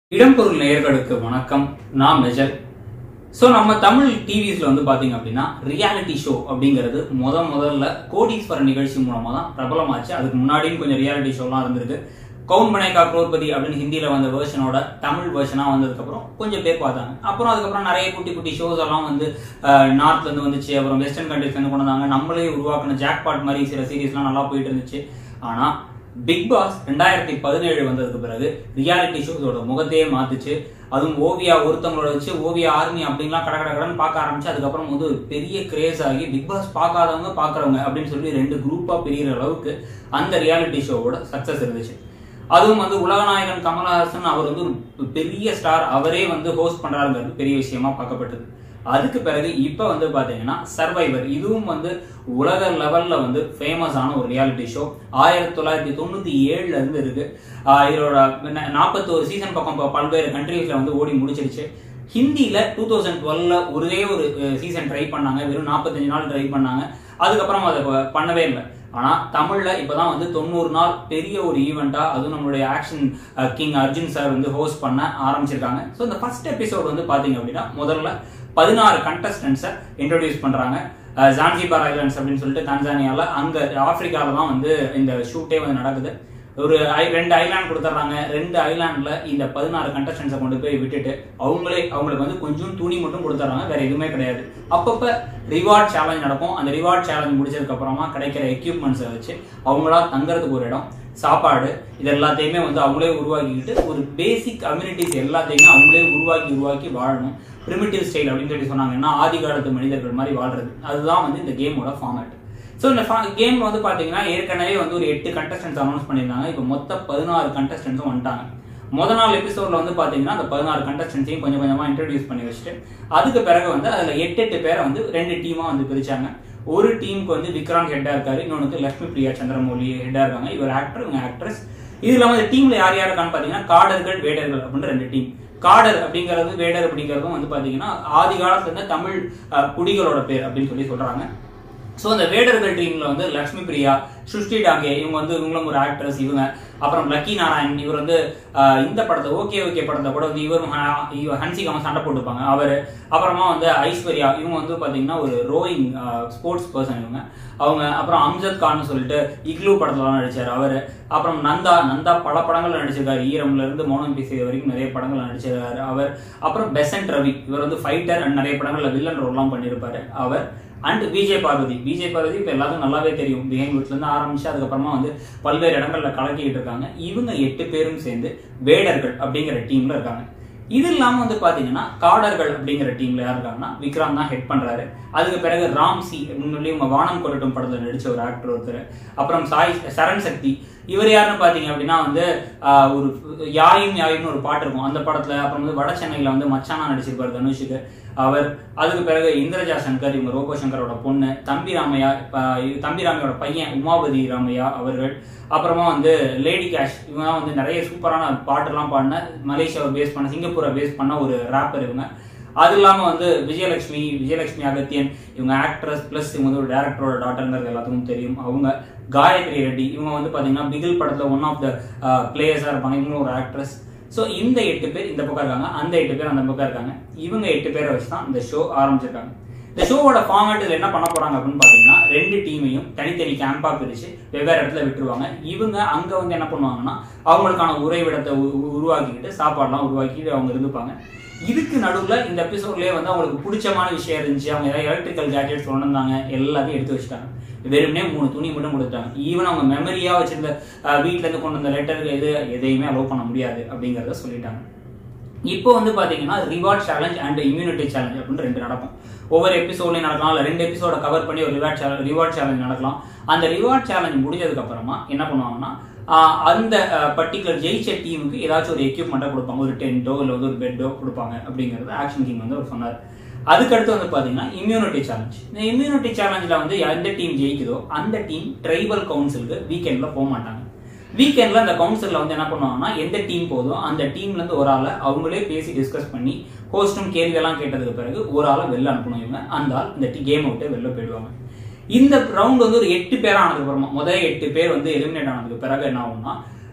இடம்பொருள் நேயர்களுக்கு வணக்கம் நான் மெஜல் ஸோ நம்ம தமிழ் டிவிஸ்ல வந்து பாத்தீங்க அப்படின்னா ரியாலிட்டி ஷோ அப்படிங்கிறது முத முதல்ல கோடீஸ்வரன் நிகழ்ச்சி மூலமா தான் பிரபலமாச்சு அதுக்கு முன்னாடியும் கொஞ்சம் ரியாலிட்டி ஷோலாம் இருந்திருக்கு கவுன் பனேகா குரோர்பதி அப்படின்னு ஹிந்தியில வந்த வெர்ஷனோட தமிழ் வெர்ஷனா வந்ததுக்கு அப்புறம் கொஞ்சம் பேர் பார்த்தாங்க அப்புறம் அதுக்கப்புறம் நிறைய குட்டி குட்டி ஷோஸ் எல்லாம் வந்து நார்த்ல இருந்து வந்துச்சு அப்புறம் வெஸ்டர்ன் கண்ட்ரிஸ்ல இருந்து கொண்டு வந்தாங்க நம்மளே உருவாக்கின ஜாக்பாட் மாதிரி சில சீரீஸ்லாம் நல்லா போயிட்டு இருந்துச்சு ஆனா பிக் பாஸ் ரெண்டாயிரத்தி பதினேழு வந்ததுக்கு பிறகு ரியாலிட்டி ஷோஸோட முகத்தையே மாத்துச்சு அதுவும் ஓவியா ஒருத்தவங்களோட வச்சு ஓவியா ஆர்மி அப்படின்லாம் கட கட கடன்னு பார்க்க ஆரம்பிச்சு அதுக்கப்புறம் வந்து ஒரு பெரிய கிரேஸ் ஆகி பிக் பாஸ் பார்க்காதவங்க பார்க்குறவங்க அப்படின்னு சொல்லி ரெண்டு குரூப்பா பிரிகிற அளவுக்கு அந்த ரியாலிட்டி ஷோவோட சக்சஸ் இருந்துச்சு அதுவும் வந்து உலகநாயகன் கமலஹாசன் அவர் வந்து ஒரு பெரிய ஸ்டார் அவரே வந்து ஹோஸ்ட் பண்றாருங்கிறது பெரிய விஷயமா பார்க்கப்பட்டது அதுக்கு பிறகு இப்ப வந்து பாத்தீங்கன்னா சர்வைவர் இதுவும் வந்து உலக லெவல்ல வந்து ஃபேமஸ் ஆன ஒரு ரியாலிட்டி ஷோ ஆயிரத்தி தொள்ளாயிரத்தி தொண்ணூத்தி ஏழுல இருந்து இருக்கு ஆஹ் இதோட நாற்பத்தோரு சீசன் பக்கம் ப- பல்வேறு கண்ட்ரீஸ்ல வந்து ஓடி முடிச்சிருச்சு ஹிந்தியில டூ தௌசண்ட் டுவெல்ல ஒரே ஒரு சீசன் ட்ரை பண்ணாங்க வெறும் நாற்பத்தஞ்சு நாள் ட்ரை பண்ணாங்க அதுக்கப்புறம் அதை ப- பண்ணவே இல்லை ஆனா தமிழ்ல இப்பதான் வந்து தொண்ணூறு நாள் பெரிய ஒரு ஈவெண்டா அதுவும் நம்மளுடைய ஆக்ஷன் கிங் அர்ஜுன் சார் வந்து ஹோஸ்ட் பண்ண ஆரம்பிச்சிருக்காங்க ஸோ இந்த ஃபர்ஸ்ட் எபிசோட் வந்து பாத்தீங்க அப்படின்னா முதல்ல பதினாறு கண்டஸ்டன்ஸை இன்ட்ரோடியூஸ் பண்றாங்க அஹ் ஜான்சிபார் ஐலாண்ட்ஸ் அப்படின்னு சொல்லிட்டு தன்சானியால அங்க ஆப்பிரிக்கால தான் வந்து இந்த ஷூட்டே வந்து நடக்குது ஒரு ஐ- ரெண்டு ஐலாண்ட் கொடுத்துட்றாங்க ரெண்டு ஐலாண்ட்ல இந்த பதினாறு கண்டஸ்டன்ஸை கொண்டு போய் விட்டுட்டு அவங்களே அவங்களுக்கு வந்து கொஞ்சம் துணி மட்டும் கொடுத்துட்றாங்க வேற எதுவுமே கிடையாது அப்பப்ப ரிவார்ட் சேலஞ்ச் நடக்கும் அந்த ரிவார்ட் சேலஞ்ச் முடிச்சதுக்கு அப்புறமா கிடைக்கிற எக்யூப்மெண்ட்ஸை வச்சு அவங்களா தங்குறதுக்கு ஒரு இடம் சாப்பாடு இது எல்லாத்தையுமே வந்து அவங்களே உருவாக்கிக்கிட்டு ஒரு பேசிக் கம்யூனிட்டிஸ் எல்லாத்தையுமே அவங்களே உருவாக்கி உருவாக்கி வாழணும் பிரிமிட்டிவ் ஸ்டைல் அப்படின்னு சொல்லி சொன்னாங்கன்னா ஆதி காலத்து மனிதர்கள் மாதிரி வாழ்றது அதுதான் வந்து இந்த கேமோட ஃபார்மேட் ஸோ இந்த கேம் வந்து பாத்தீங்கன்னா ஏற்கனவே வந்து ஒரு எட்டு கண்டஸ்டன்ஸ் அனௌன்ஸ் பண்ணியிருந்தாங்க இப்போ மொத்த பதினாறு கண்டஸ்டன்ஸும் வந்துட்டாங்க முத நாள் எபிசோட்ல வந்து பாத்தீங்கன்னா அந்த பதினாறு கண்டஸ்டன்ஸையும் கொஞ்சம் கொஞ்சமா இன்ட்ரடியூஸ் பண்ணி வச்சுட்டு அதுக்கு பிறகு வந்து அதுல எட்டு எட்டு பேரை வந்து ரெண்டு டீமா வந்து பிரிச்சாங்க ஒரு டீமுக்கு வந்து விக்ராந்த் ஹெட்டா இருக்காரு இன்னொன்னுக்கு லட்சுமி பிரியா சந்திரமௌலி ஹெட்டா இருக்காங்க இவர் ஆக்டர் இவங்க ஆக்ட்ரஸ் இது இல்லாம இந்த டீம்ல யார் யார் இருக்கான்னு பாத்தீங்கன்னா காடர்கள் வேடர்கள் அப்படின்னு ரெண்டு டீம் காடர் அப்படிங்கிறது வேடர் அப்படிங்கிறதும் வந்து பாத்தீங்கன்னா ஆதி காலத்துல இருந்த தமிழ் அஹ், குடிகளோட பேர் அப்படின்னு சொல்லி சொல்றாங்க ஸோ அந்த வேடர்கள் டீம்ல வந்து லக்ஷ்மி பிரியா சுஷ்டி டாங்கே இவங்க வந்து இவங்களும் ஒரு ஆக்ட்ரஸ் இவங்க அப்புறம் லக்கி நாராயண் இவர் வந்து ஆஹ், இந்த படத்தை ஓகே ஓகே படத்தை கூட வந்து இவரும் ஹ- இவ- ஹன்சிகாம சண்டை போட்டுப்பாங்க அவர் அப்புறமா வந்து ஐஸ்வர்யா இவங்க வந்து பாத்தீங்கன்னா ஒரு ரோயிங் ஸ்போர்ட்ஸ் பர்சன் இவங்க அவங்க அப்புறம் அம்ஜத் கான் சொல்லிட்டு இக்லூ படத்துல நடிச்சாரு அவரு அப்புறம் நந்தா நந்தா பல படங்கள்ல நடிச்சிருக்காரு ஈரம்ல இருந்து மௌனம் பேசிய வரைக்கும் நிறைய படங்கள்ல நடிச்சிருக்காரு அவர் அப்புறம் பெசன்ட் ரவி இவர் வந்து ஃபைட்டர் அண்ட் நிறைய படங்கள்ல வில்லன் ரோல்லாம் பண்ணியிருப்பாரு அவர் அண்ட் விஜய் பார்வதி விஜய் பார்வதி இப்போ எல்லாத்துக்கும் நல்லாவே தெரியும் பிஹைண்ட் வீட்ல இருந்து ஆரம்பிச்சு அதுக்கப்புறமா வந்து பல்வேறு இடங்கள்ல கலக்கிட்டு இருக்காங்க இவங்க எட்டு பேரும் சேர்ந்து வேடர்கள் அப்படிங்கிற டீம்ல இருக்காங்க இது இல்லாம வந்து பாத்தீங்கன்னா காடர்கள் அப்படிங்கிற டீம்ல யார் இருக்காங்கன்னா விக்ராந்த் தான் ஹெட் பண்றாரு அதுக்கு பிறகு ராம்சி அப்படின்னு சொல்லி இவங்க வானம் கொரட்டும் படத்துல நடிச்ச ஒரு ஆக்டர் ஒருத்தர் அப்புறம் சாய் சரண் சக்தி இவர் யாருன்னு பாத்தீங்க அப்படின்னா வந்து ஆஹ், ஒரு யாயும் யாயும்னு ஒரு பாட்டு இருக்கும் அந்த படத்துல அப்புறம் வந்து வட சென்னையில வந்து மச்சானா நடிச்சிருப்பாரு தனுஷுக்கு அவர் அதுக்கு பிறகு இந்திரஜா சங்கர் இவங்க ரோபோ சங்கரோட பொண்ணு தம்பி ராமையா ஆஹ், தம்பி ராமையோட பையன் உமாபதி ராமையா அவர்கள் அப்புறமா வந்து லேடி கேஷ் இவங்க தான் வந்து நிறைய சூப்பரான பாட்டெல்லாம் பாடின மலேசியாவை பேஸ் பண்ண சிங்கப்பூரை பேஸ் பண்ண ஒரு ராப்பர் இவங்க அது இல்லாம வந்து விஜயலட்சுமி விஜயலட்சுமி அகத்தியன் இவங்க ஆக்ட்ரஸ் பிளஸ் இவங்க வந்து ஒரு டேரக்டரோட டாட்டர்ங்கிறது எல்லாத்துக்கும் தெரியும் அவங்க காயத்ரி ரெட்டி இவங்க வந்து பாத்தீங்கன்னா பிகில் படத்துல ஒன் ஆஃப் த பிளேயர்ஸா இருப்பாங்க இவங்களும் ஒரு ஆக்ட்ரஸ் ஸோ இந்த எட்டு பேர் இந்த பக்கம் இருக்காங்க அந்த எட்டு பேர் அந்த பக்கம் இருக்காங்க இவங்க எட்டு பேரை வச்சு தான் இந்த ஷோ ஆரம்பிச்சிருக்காங்க இந்த ஷோவோட ஃபார்மேட் இதுல என்ன பண்ண போறாங்க அப்படின்னு பாத்தீங்கன்னா ரெண்டு டீமையும் தனித்தனி கேம்பா பிரிச்சு வெவ்வேறு இடத்துல விட்டுருவாங்க இவங்க அங்க வந்து என்ன பண்ணுவாங்கன்னா அவங்களுக்கான உறைவிடத்தை உ- உ- உருவாக்கிக்கிட்டு சாப்பாடுலாம் உருவாக்கிட்டு அவங்க இருந்துப்பாங்க இதுக்கு நடுவுல இந்த எபிசோட்லயே வந்து அவங்களுக்கு பிடிச்சமான விஷயம் இருந்துச்சு அவங்க ஏதாவது எலக்ட்ரிக்கல் கேட்ஜெட்ஸ் கொண்டு வந்தாங்க எல்லாத்தையும் எடுத்து வச்சுட்டாங்க வெறுமனே மூணு துணி மட்டும் கொடுத்தாங்க ஈவன் அவங்க மெமரியா வச்சிருந்த அஹ், வீட்ல இருந்து கொண்டு வந்த லெட்டர் இது எதையுமே அலோவ் பண்ண முடியாது அப்படிங்கறத சொல்லிட்டாங்க இப்போ வந்து பாத்தீங்கன்னா reward challenge and immunity challenge அப்படின்னு ரெண்டு நடக்கும் ஒவ்வொரு எபிசோட்லயும் நடக்கலாம் இல்ல ரெண்டு எபிசோட கவர் பண்ணி ஒரு ரிவார்ட் சேலஞ்ச் ரிவார்ட் சேலஞ்ச் நடக்கலாம் அந்த ரிவார்ட் சேலஞ்ச் முடிஞ்சதுக்கு அப்புறமா என்ன பண்ணுவாங்கன்னா ஆஹ் அந்த பர்டிகுலர் ஜெயிச்ச டீமுக்கு ஏதாச்சும் ஒரு எக்யூப்மெண்ட்டை கொடுப்பாங்க ஒரு டென்ட்டோ இல்லை வந்து ஒரு பெட்டோ கொடுப்பாங்க அப்படிங்கிறது ஆக்ஷன் கிங் வந்து அவர் சொன்னார் அதுக்கடுத்து வந்து பாத்தீங்கன்னா இம்யூனிட்டி சேலஞ்ச் இந்த இம்யூனிட்டி சேலஞ்சில் வந்து எந்த டீம் ஜெயிக்குதோ அந்த டீம் ட்ரைபல் கவுன்சிலுக்கு வீக்கெண்ட்ல போக மாட்டாங்க வீக்கெண்ட்ல அந்த கவுன்சில்ல வந்து என்ன பண்ணுவாங்கன்னா எந்த டீம் போதும் அந்த டீம்ல இருந்து ஒரு ஆளை அவங்களே பேசி டிஸ்கஸ் பண்ணி ஹோஸ்டும் கேள்வி எல்லாம் கேட்டதுக்கு பிறகு ஒரு ஆளை வெளில அனுப்பணும் இவங்க அந்த ஆள் இந்த கேம் விட்டு வெளில போயிடுவாங்க இந்த ரவுண்ட் வந்து ஒரு எட்டு பேரா ஆனதுக்கு அப்புறமா முதல் எட்டு பேர் வந்து எலிமினேட் ஆனதுக்கு பிறகு என்ன ஆகும்னா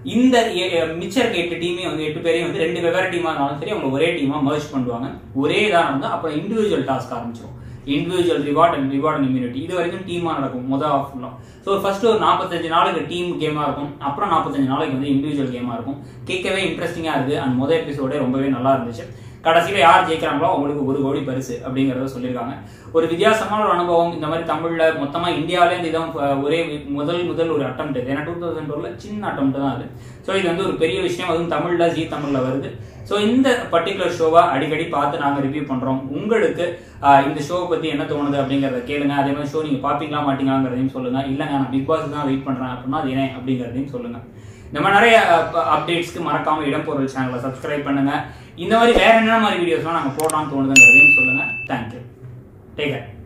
இந்த எ- எ- மிச்சம் இருக்க எட்டு டீமே வந்து எட்டு பேரையும் வந்து ரெண்டு வெவ்வேறு டீமா இருந்தாலும் சரி அவங்க ஒரே டீமா மர்ஜ் பண்ணுவாங்க ஒரே இதாக இருந்தால் அப்புறம் இண்டிவிஜுவல் டாஸ்க் ஆரம்பிச்சிடும் individual reward and reward and immunity இது வரைக்கும் டீமா நடக்கும் மொதல் ஆஃப்லாம் ஸோ ஃபர்ஸ்ட் ஒரு நாற்பத்தஞ்சு நாளுக்கு டீம் கேமா இருக்கும் அப்புறம் நாற்பத்தஞ்சு நாளைக்கு வந்து இண்டிவிஜுவல் கேமா இருக்கும் கேட்கவே இன்ட்ரெஸ்டிங்கா இருக்கு அண்ட் முதல் எபிசோடே ரொம்பவே நல்லா இருந்துச்சு கடைசியில யார் ஜெயிக்கிறாங்களோ அவங்களுக்கு ஒரு கோடி பரிசு அப்படிங்கறத சொல்லியிருக்காங்க ஒரு வித்தியாசமான ஒரு அனுபவம் இந்த மாதிரி தமிழ்ல மொத்தமா இந்தியாவிலே இந்த இதான் அஹ், ஒரே முதல் முதல் ஒரு அட்டம் இது ஏன்னா டூ தௌசண்ட் டுவெல்ல சின்ன அட்டம் தான் அது ஸோ இது வந்து ஒரு பெரிய விஷயம் அதுவும் தமிழ்ல ஜி தமிழ்ல வருது ஸோ இந்த பர்டிகுலர் ஷோவை அடிக்கடி பார்த்து நாங்கள் ரிவ்யூ பண்றோம் உங்களுக்கு ஆஹ், இந்த ஷோவை பத்தி என்ன தோணுது அப்படிங்கறத கேளுங்க அதே மாதிரி ஷோ நீங்க பாப்பீங்களா மாட்டீங்களாங்கிறதையும் சொல்லுங்க இல்லைங்க நான் பிக் பாஸ் தான் வெயிட் பண்றேன் அப்படின்னா அது ஏன் அப்படிங்கறதையும் சொல்லுங்க இந்த மாதிரி நிறைய அப்டேட்ஸ்க்கு மறக்காம இடம் பொருள் சேனலை சப்ஸ்கிரைப் பண்ணுங்க இந்த மாதிரி வேற என்ன மாதிரி வீடியோஸ்லாம் நாங்கள் போடலாம்னு தோணுதுங்கிறதையும் சொல்லுங்க தேங்க்யூ டேக் கேர்